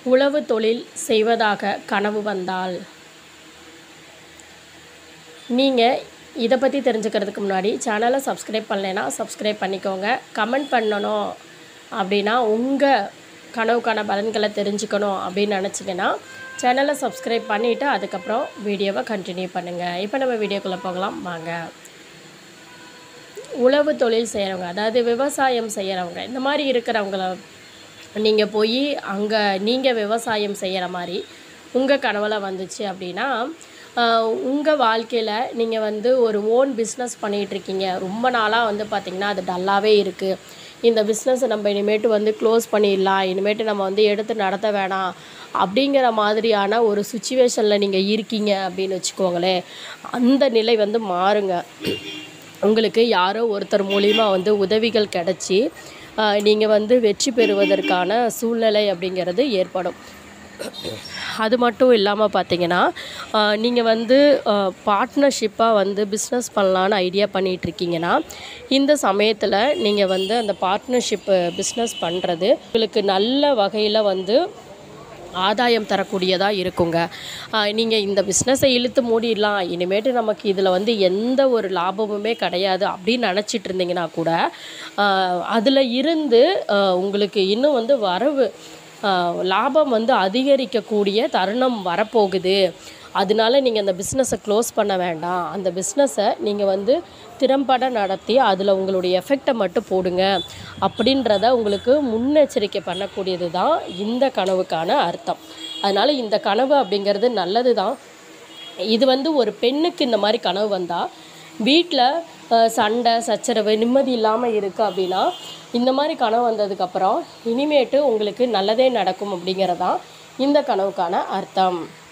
உழவு தொழில் செய்வதாக கனவு வந்தால் நீங்கள் இதை பற்றி தெரிஞ்சுக்கிறதுக்கு முன்னாடி சேனலை சப்ஸ்கிரைப் பண்ணலைன்னா சப்ஸ்கிரைப் பண்ணிக்கோங்க கமெண்ட் பண்ணணும் அப்படின்னா உங்கள் கனவுக்கான பலன்களை தெரிஞ்சுக்கணும் அப்படின்னு நினச்சிங்கன்னா சேனலை சப்ஸ்கிரைப் பண்ணிவிட்டு அதுக்கப்புறம் வீடியோவை கண்டினியூ பண்ணுங்கள் இப்போ நம்ம வீடியோக்குள்ளே போகலாம் வாங்க உழவு தொழில் செய்கிறவங்க அதாவது விவசாயம் செய்கிறவங்க இந்த மாதிரி இருக்கிறவங்கள நீங்கள் போய் அங்கே நீங்கள் விவசாயம் செய்கிற மாதிரி உங்கள் கனவுல வந்துச்சு அப்படின்னா உங்கள் வாழ்க்கையில் நீங்கள் வந்து ஒரு ஓன் பிஸ்னஸ் பண்ணிகிட்ருக்கீங்க ரொம்ப நாளாக வந்து பார்த்திங்கன்னா அது டல்லாகவே இருக்குது இந்த பிஸ்னஸை நம்ம இனிமேட்டு வந்து க்ளோஸ் பண்ணிடலாம் இனிமேட்டு நம்ம வந்து எடுத்து நடத்த வேணாம் அப்படிங்கிற மாதிரியான ஒரு சுச்சுவேஷனில் நீங்கள் இருக்கீங்க அப்படின்னு வச்சுக்கோங்களேன் அந்த நிலை வந்து மாறுங்க உங்களுக்கு யாரோ ஒருத்தர் மூலிமா வந்து உதவிகள் கிடச்சி நீங்கள் வந்து வெற்றி பெறுவதற்கான சூழ்நிலை அப்படிங்கிறது ஏற்படும் அது மட்டும் இல்லாமல் பார்த்தீங்கன்னா நீங்கள் வந்து பார்ட்னர்ஷிப்பாக வந்து பிஸ்னஸ் பண்ணலான்னு ஐடியா பண்ணிகிட்ருக்கீங்கன்னா இந்த சமயத்தில் நீங்கள் வந்து அந்த பார்ட்னர்ஷிப்பு பிஸ்னஸ் பண்ணுறது உங்களுக்கு நல்ல வகையில் வந்து ஆதாயம் தரக்கூடியதாக இருக்குங்க நீங்கள் இந்த பிஸ்னஸை இழுத்து மூடிடலாம் இனிமேட்டு நமக்கு இதில் வந்து எந்த ஒரு லாபமுமே கிடையாது அப்படின்னு நினச்சிட்டு இருந்தீங்கன்னா கூட அதில் இருந்து உங்களுக்கு இன்னும் வந்து வரவு லாபம் வந்து அதிகரிக்கக்கூடிய தருணம் வரப்போகுது அதனால நீங்கள் அந்த பிஸ்னஸை க்ளோஸ் பண்ண வேண்டாம் அந்த பிஸ்னஸை நீங்கள் வந்து திறம்பட நடத்தி அதில் உங்களுடைய எஃபெக்டை மட்டும் போடுங்க அப்படின்றத உங்களுக்கு முன்னெச்சரிக்கை பண்ணக்கூடியது தான் இந்த கனவுக்கான அர்த்தம் அதனால் இந்த கனவு அப்படிங்கிறது நல்லது தான் இது வந்து ஒரு பெண்ணுக்கு இந்த மாதிரி கனவு வந்தால் வீட்டில் சண்டை சச்சரவு நிம்மதி இல்லாமல் இருக்குது அப்படின்னா இந்த மாதிரி கனவு வந்ததுக்கப்புறம் இனிமேட்டு உங்களுக்கு நல்லதே நடக்கும் அப்படிங்கிறதான் இந்த கனவுக்கான அர்த்தம்